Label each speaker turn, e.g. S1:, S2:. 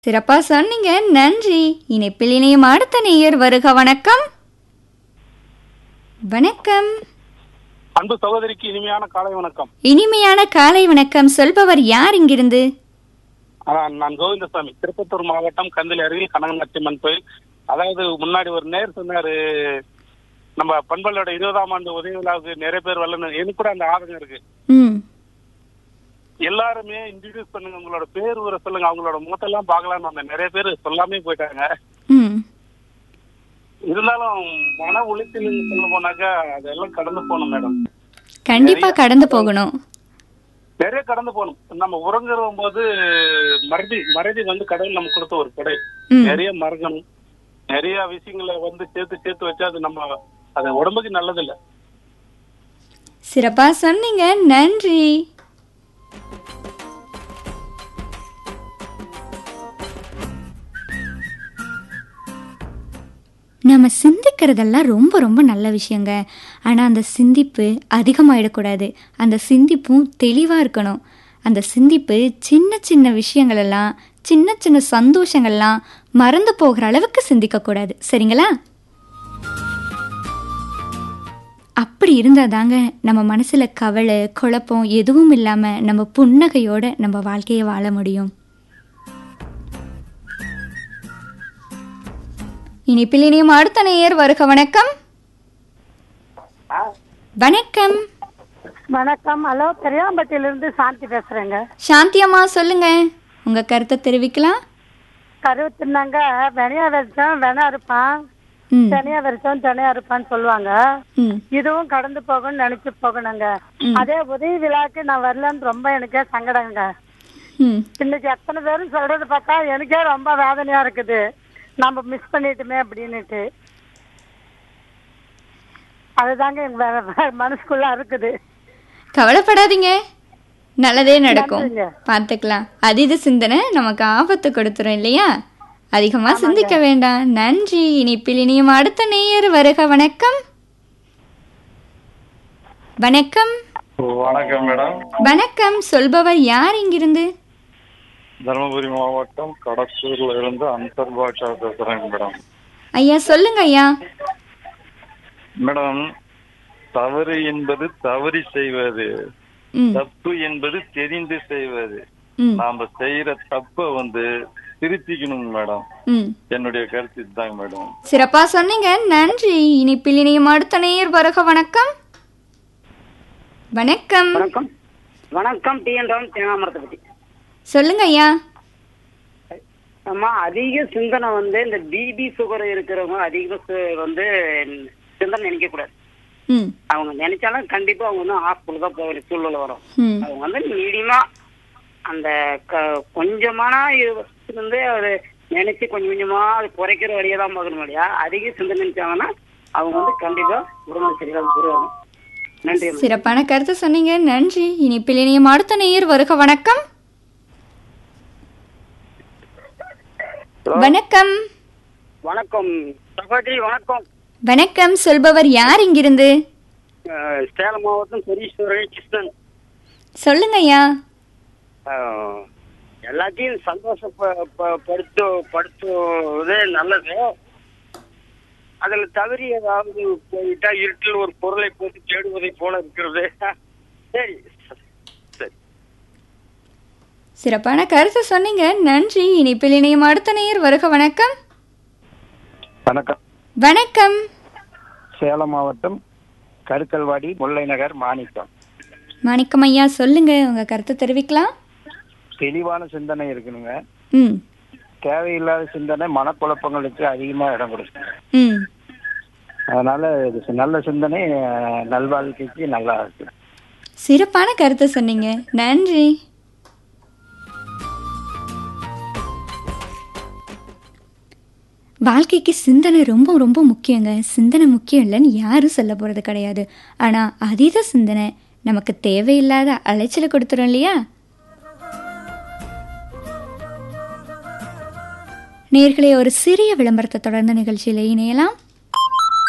S1: சிறப்பா சொன்னீங்க நன்றி இணைப்பில் இணையும் அடுத்த நேயர் வருக வணக்கம் வணக்கம்
S2: அன்பு சகோதரிக்கு இனிமையான காலை வணக்கம்
S1: இனிமையான காலை வணக்கம் சொல்பவர் யார் இங்கிருந்து
S2: ஆ, நான் கோவிந்தசாமி திருப்பத்தூர் மாவட்டம் கந்தில் அருகில் கனகநாச்சியம்மன் கோயில் அதாவது முன்னாடி ஒரு நேர் சொன்னாரு நம்ம பண்பலோட இருபதாம் ஆண்டு உதவி விழாவுக்கு நிறைய பேர் வரலன்னு எனக்கு கூட அந்த ஆதங்கம் இருக்கு
S1: ம்
S2: எல்லாருமே இன்ட்ரடியூஸ் பண்ணுங்க உங்களோட பேர் ஊரை சொல்லுங்க அவங்களோட முகத்தெல்லாம் பார்க்கலாம்னு வந்தேன் நிறைய பேர் சொல்லாமே போயிட்டாங்க
S1: ம்
S2: இருந்தாலும் மன உளைச்சல் சொல்ல போனாக்கா அதெல்லாம் கடந்து போகணும் மேடம்
S1: கண்டிப்பா கடந்து போகணும்
S2: நிறைய கடந்து போகணும் நம்ம உறங்குற போது மறதி மறதி வந்து கடவுள் நமக்கு கொடுத்த ஒரு கொடை
S1: ம்
S2: நிறைய மறக்கணும் நிறைய விஷயங்களை வந்து சேர்த்து சேர்த்து வச்சா அது நம்ம அது உடம்புக்கு நல்லது இல்ல
S1: சிறப்பா சொன்னீங்க நன்றி நம்ம சிந்திக்கிறதெல்லாம் ரொம்ப ரொம்ப நல்ல விஷயங்க ஆனால் அந்த சிந்திப்பு அதிகமாகிடக்கூடாது அந்த சிந்திப்பும் தெளிவாக இருக்கணும் அந்த சிந்திப்பு சின்ன சின்ன விஷயங்களெல்லாம் சின்ன சின்ன சந்தோஷங்கள்லாம் மறந்து போகிற அளவுக்கு சிந்திக்கக்கூடாது சரிங்களா அப்படி இருந்தால் தாங்க நம்ம மனசில் கவலை குழப்பம் எதுவும் இல்லாமல் நம்ம புன்னகையோட நம்ம வாழ்க்கையை வாழ முடியும் இனிப்பில் இனியும் அடுத்த நேயர் வருக வணக்கம் வணக்கம்
S3: வணக்கம் ஹலோ பெரியாம்பட்டியிலிருந்து சாந்தி பேசுறேங்க
S1: சாந்தி அம்மா சொல்லுங்க உங்க கருத்தை தெரிவிக்கலாம்
S3: கருவத்தினாங்க வெனையா வெறிச்சோம் வெனா இருப்பான்
S1: ம்
S3: தனியா வெறிச்சோம் தனியா இருப்பான்னு சொல்லுவாங்க
S1: ம்
S3: இதுவும் கடந்து போகணும்னு நினைச்சு போகணுங்க
S1: ம்.
S3: அதே உதவி விழாக்கு நான் வரலன்னு ரொம்ப எனக்கே சங்கடங்க
S1: ம்
S3: இன்னைக்கு எத்தனை பேரும் சொல்றது பார்த்தா எனக்கே ரொம்ப வேதனையா இருக்குது நம்ம மிஸ் பண்ணிட்டுமே அப்படின்னுட்டு அதுதாங்க எங்க வே- வே- மனசுக்குள்ள இருக்குது
S1: கவலைப்படாதீங்க நல்லதே நடக்கும்
S3: நன்றிங்க.
S1: பார்த்துக்கலாம் அதீத சிந்தனை நமக்கு ஆபத்து கொடுத்துரும் இல்லையா அதிகமா சிந்திக்க வேண்டாம் நன்றி இனிப்பில் இனியும் அடுத்த நேயர் வருக வணக்கம் வணக்கம்
S4: வணக்கம் மேடம்
S1: வணக்கம் சொல்பவர் யார் இங்கிருந்து
S4: தருமபுரி மாவட்டம் கடத்தூர்ல இருந்து அன்சர் பாஷா பேசுறேங்க மேடம்
S1: ஐயா சொல்லுங்க ஐயா
S4: மேடம் தவறு என்பது தவறி செய்வது
S1: ம்
S4: தப்பு என்பது தெரிந்து செய்வது
S1: ம்
S4: நாம செய்யற தப்ப வந்து திருத்திக்கணும் மேடம்
S1: ம்
S4: என்னுடைய கருத்து இதுதாங்க மேடம்
S1: சிறப்பா சொன்னீங்க நன்றி இனிப்பில் இனியும் அடுத்த நேயர் வருக வணக்கம் வணக்கம்
S5: வணக்கம் வணக்கம் டி என் ராம் தேனாமரத்தை பத்தி
S1: சொல்லுங்க ஐயா
S5: அம்மா அதிக சிந்தனை வந்து இந்த பிபி சுகர் இருக்கிறவங்க அதிக சு- வந்து சிந்தனை நினைக்க கூடாது
S1: ம்
S5: அவங்க நினைச்சாலும் கண்டிப்பா அவங்க வந்து ஹாஸ்பிட்டல் தான் போக வேண்டிய சூழ்நிலை வரும்
S1: ம்
S5: அவங்க வந்து மீடியமா அந்த க- கொஞ்சமான இது இருந்து அது நினைச்சு கொஞ்சம் கொஞ்சமா அது குறைக்கிற வழியை தான் பார்க்கணும் இல்லையா அதிக சிந்தனை நினைச்சாங்கன்னா அவங்க வந்து கண்டிப்பா உடம்பு சரியில்லாம போயிருவாங்க நன்றி அம்மா.
S1: சிறப்பான கருத்து சொன்னீங்க நன்றி இனிப்பில் இனியும் அடுத்த நேயர் வருக வணக்கம் வணக்கம்
S5: வணக்கம் சகோதரி வணக்கம்
S1: வணக்கம் சொல்பவர் யார் இங்கிருந்து
S5: அஹ் சேலம் மாவட்டம் பெரியஸ்வரன் கிருஷ்ணன்
S1: சொல்லுங்க ஐயா
S5: ஆஹ் எல்லாத்தையும் சந்தோஷப்படுத்து படுத்துவதே நல்லது அதுல தவறி ஏதாவது போயிட்டா இருட்டில் ஒரு பொருளை போட்டு தேடுவதை போல இருக்கிறது சரி சரி
S1: சிறப்பான கருத்து சொன்னீங்க நன்றி இனிப்பில் இனியும் அடுத்த நேயர் வருக வணக்கம்
S6: வணக்கம்
S1: வணக்கம்
S6: சேலம் மாவட்டம் கருக்கல்வாடி முல்லை நகர் மாணிக்கம்
S1: மாணிக்கம் ஐயா சொல்லுங்க உங்க கருத்தை தெரிவிக்கலாம்
S6: தெளிவான சிந்தனை இருக்கணுங்க
S1: ம்
S6: தேவையில்லாத சிந்தனை மனக்குழப்பங்களுக்கு அதிகமா இடம் கொடுக்கும்
S1: ம்
S6: அதனால இது நல்ல சிந்தனை அஹ், நல்வாழ்க்கைக்கு நல்லா இருக்கு
S1: சிறப்பான கருத்தை சொன்னீங்க நன்றி வாழ்க்கைக்கு சிந்தனை ரொம்ப ரொம்ப முக்கியங்க சிந்தனை முக்கியம் இல்லைன்னு யாரும் சொல்ல போகிறது கிடையாது ஆனால் அதீத சிந்தனை நமக்கு தேவையில்லாத அலைச்சலை கொடுத்துரும் இல்லையா நேர்களே ஒரு சிறிய விளம்பரத்தை தொடர்ந்த நிகழ்ச்சியில் இணையலாம்